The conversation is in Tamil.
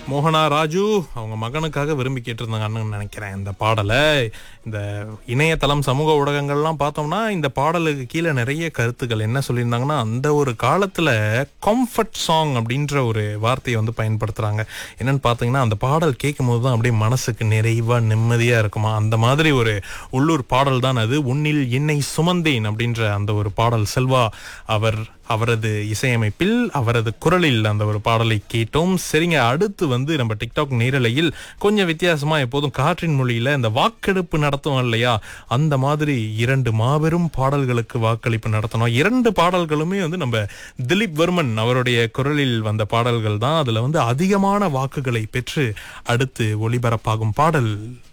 மோகனா ராஜு அவங்க மகனுக்காக விரும்பி கேட்டிருந்தாங்கன்னு நினைக்கிறேன் இந்த பாடலை இந்த இணையதளம் சமூக ஊடகங்கள்லாம் பார்த்தோம்னா இந்த பாடலுக்கு கீழே நிறைய கருத்துக்கள் என்ன சொல்லியிருந்தாங்கன்னா அந்த ஒரு காலத்துல கம்ஃபர்ட் சாங் அப்படின்ற ஒரு வார்த்தையை வந்து பயன்படுத்துறாங்க என்னன்னு பார்த்தீங்கன்னா அந்த பாடல் கேட்கும் போது தான் அப்படியே மனசுக்கு நிறைவா நிம்மதியா இருக்குமா அந்த மாதிரி ஒரு உள்ளூர் பாடல் தான் அது உன்னில் என்னை சுமந்தேன் அப்படின்ற அந்த ஒரு பாடல் செல்வா அவர் அவரது இசையமைப்பில் அவரது குரலில் அந்த ஒரு பாடலை கேட்டோம் சரிங்க அடுத்து வந்து நம்ம டிக்டாக் நேரலையில் கொஞ்சம் வித்தியாசமா எப்போதும் காற்றின் மொழியில இந்த வாக்கெடுப்பு நடத்துவோம் இல்லையா அந்த மாதிரி இரண்டு மாபெரும் பாடல்களுக்கு வாக்களிப்பு நடத்தணும் இரண்டு பாடல்களுமே வந்து நம்ம திலீப் வர்மன் அவருடைய குரலில் வந்த பாடல்கள் தான் அதுல வந்து அதிகமான வாக்குகளை பெற்று அடுத்து ஒளிபரப்பாகும் பாடல்